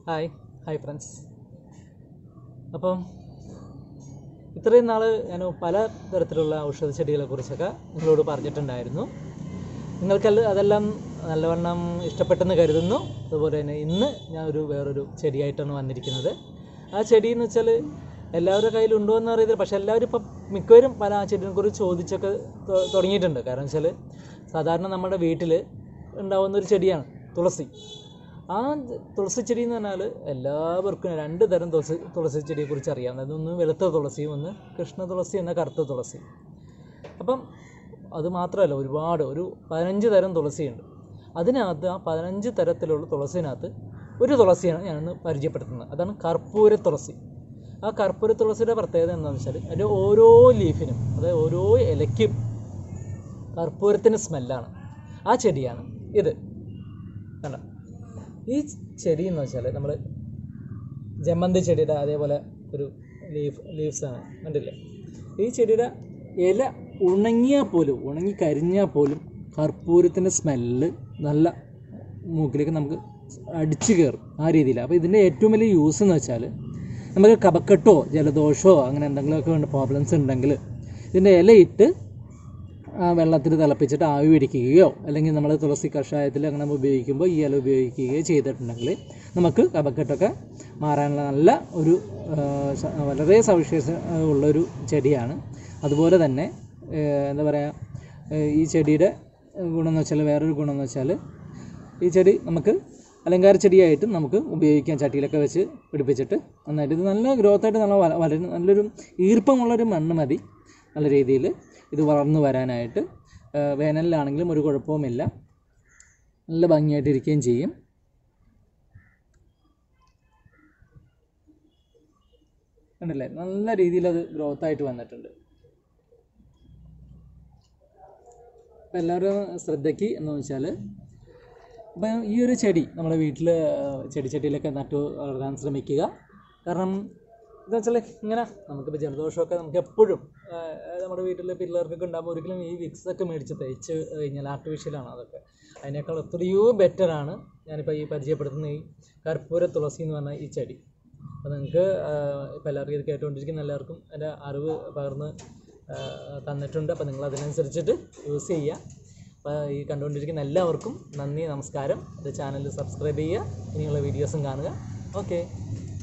hi hi friends അപ്പം ഇത്രയും നാൾ ഞാൻ പല തരത്തിലുള്ള ഔഷധ ചെടികളെ കുറിച്ചൊക്കെ നിങ്ങളോട് പറഞ്ഞിട്ടുണ്ടായിരുന്നു നിങ്ങൾക്കല്ല അതെല്ലാം നല്ലവണ്ണം ഇഷ്ടപ്പെട്ടെന്ന് കരുതുന്നു അതുപോലെ തന്നെ ഇന്ന് ഞാൻ ഒരു വേറൊരു ചെടിയായിട്ടാണ് വന്നിരിക്കുന്നത് ആ ചെടി എന്ന് വെച്ചാൽ എല്ലാവരുടെ കയ്യിലുണ്ടോ എന്ന് അറിയത്തില്ല പക്ഷേ എല്ലാവരും ഇപ്പം മിക്കവരും പല ആ ചെടിയെ കുറിച്ച് ചോദിച്ചൊക്കെ തൊ- തുടങ്ങിയിട്ടുണ്ട് കാരണം വെച്ചാൽ സാധാരണ നമ്മുടെ വീട്ടിൽ ഉണ്ടാവുന്ന ഒരു ചെടിയാണ് തുളസി ആ തുളസി ചെടി എന്ന് പറഞ്ഞാൽ എല്ലാവർക്കും രണ്ട് തരം തുളസി തുളസി ചെടിയെക്കുറിച്ച് അറിയാം അതൊന്ന് വെളുത്ത തുളസിയും ഒന്ന് കൃഷ്ണ തുളസി എന്ന കറുത്ത തുളസി അപ്പം അത് മാത്രമല്ല ഒരുപാട് ഒരു പതിനഞ്ച് തരം തുളസിയുണ്ട് അതിനകത്ത് ആ പതിനഞ്ച് തരത്തിലുള്ള തുളസിനകത്ത് ഒരു തുളസിയാണ് ഞാനിന്ന് പരിചയപ്പെടുത്തുന്നത് അതാണ് കർപ്പൂര തുളസി ആ കർപ്പൂര തുളസിയുടെ പ്രത്യേകത എന്താണെന്ന് വെച്ചാൽ അതിൻ്റെ ഓരോ ലീഫിനും അതായത് ഓരോ ഇലയ്ക്കും കർപ്പൂരത്തിന് സ്മെല്ലാണ് ആ ചെടിയാണ് ഇത് കണ്ട ഈ ചെടി എന്ന് വെച്ചാൽ നമ്മൾ ജമന്തി ചെടിയുടെ അതേപോലെ ഒരു ലീഫ് ലീവ്സ് ആണ് കണ്ടില്ലേ ഈ ചെടിയുടെ ഇല ഉണങ്ങിയാൽ പോലും ഉണങ്ങി കരിഞ്ഞാൽ പോലും കർപ്പൂരത്തിൻ്റെ സ്മെല്ല് നല്ല മൂക്കിലേക്ക് നമുക്ക് അടിച്ചു കയറും ആ രീതിയിൽ അപ്പോൾ ഇതിൻ്റെ ഏറ്റവും വലിയ യൂസ് എന്ന് വെച്ചാൽ നമുക്ക് കഫക്കെട്ടോ ജലദോഷമോ അങ്ങനെ എന്തെങ്കിലുമൊക്കെ പ്രോബ്ലംസ് ഉണ്ടെങ്കിൽ ഇതിൻ്റെ ഇലയിട്ട് ആ വെള്ളത്തിൽ തിളപ്പിച്ചിട്ട് ആവി പിടിക്കുകയോ അല്ലെങ്കിൽ നമ്മൾ തുളസി കഷായത്തിൽ അങ്ങനെ ഉപയോഗിക്കുമ്പോൾ ഈ ഇല ഉപയോഗിക്കുകയോ ചെയ്തിട്ടുണ്ടെങ്കിൽ നമുക്ക് കഫക്കെട്ടൊക്കെ മാറാനുള്ള നല്ല ഒരു ആ, സ- വളരെ സവിശേഷ ഉള്ളൊരു ചെടിയാണ് അതുപോലെ തന്നെ ഏ, എന്താ പറയുക ഈ ചെടിയുടെ ഗുണം എന്ന് വെച്ചാൽ വേറൊരു ഗുണം എന്ന് വെച്ചാൽ ഈ ചെടി നമുക്ക് അലങ്കാര ചെടിയായിട്ടും നമുക്ക് ഉപയോഗിക്കാം ചട്ടിയിലൊക്കെ വെച്ച് പിടിപ്പിച്ചിട്ട് നന്നായിട്ട് ഇത് നല്ല ഗ്രോത്തായിട്ട് നല്ല വള- വളരും നല്ലൊരു ഈർപ്പമുള്ളൊരു മണ്ണ് മതി നല്ല രീതിയിൽ ഇത് വളർന്നു വരാനായിട്ട് ആ, വേനലിലാണെങ്കിലും ഒരു കുഴപ്പവുമില്ല നല്ല ഭംഗിയായിട്ട് ഇരിക്കുകയും ചെയ്യും കണ്ടില്ലേ നല്ല രീതിയിൽ അത് ഗ്രോത്ത് ആയിട്ട് വന്നിട്ടുണ്ട് അപ്പം എല്ലാവരും ശ്രദ്ധയ്ക്ക് എന്ന് വെച്ചാൽ അപ്പം ഈ ഒരു ചെടി നമ്മുടെ വീട്ടിൽ ചെടിച്ചട്ടിയിലൊക്കെ നട്ടു വളർത്താൻ ശ്രമിക്കുക കാരണം എന്താ വെച്ചാൽ ഇങ്ങനെ നമുക്കിപ്പോൾ ജലദോഷമൊക്കെ നമുക്ക് എപ്പോഴും ആ, നമ്മുടെ വീട്ടിൽ പിള്ളേർക്കൊക്കെ ഉണ്ടാകുമ്പോൾ ഒരിക്കലും ഈ വിക്സ് ഒക്കെ മേടിച്ച് തേച്ച് കഴിഞ്ഞാൽ ആർട്ടിഫിഷ്യലാണ് അതൊക്കെ അതിനേക്കാൾ എത്രയോ ബെറ്ററാണ് ഞാനിപ്പോൾ ഈ പരിചയപ്പെടുത്തുന്ന ഈ കർപ്പൂര തുളസി എന്ന് പറഞ്ഞ ഈ ചെടി അപ്പോൾ നിങ്ങൾക്ക് ഇപ്പോൾ എല്ലാവർക്കും ഇത് കേട്ടുകൊണ്ടിരിക്കുന്ന എല്ലാവർക്കും എൻ്റെ അറിവ് പകർന്ന് ആ, തന്നിട്ടുണ്ട് അപ്പോൾ നിങ്ങൾ അതിനനുസരിച്ചിട്ട് യൂസ് ചെയ്യുക അപ്പോൾ ഈ കണ്ടുകൊണ്ടിരിക്കുന്ന എല്ലാവർക്കും നന്ദി നമസ്കാരം ഇത് ചാനൽ സബ്സ്ക്രൈബ് ചെയ്യുക ഇനിയുള്ള വീഡിയോസും കാണുക ഓക്കെ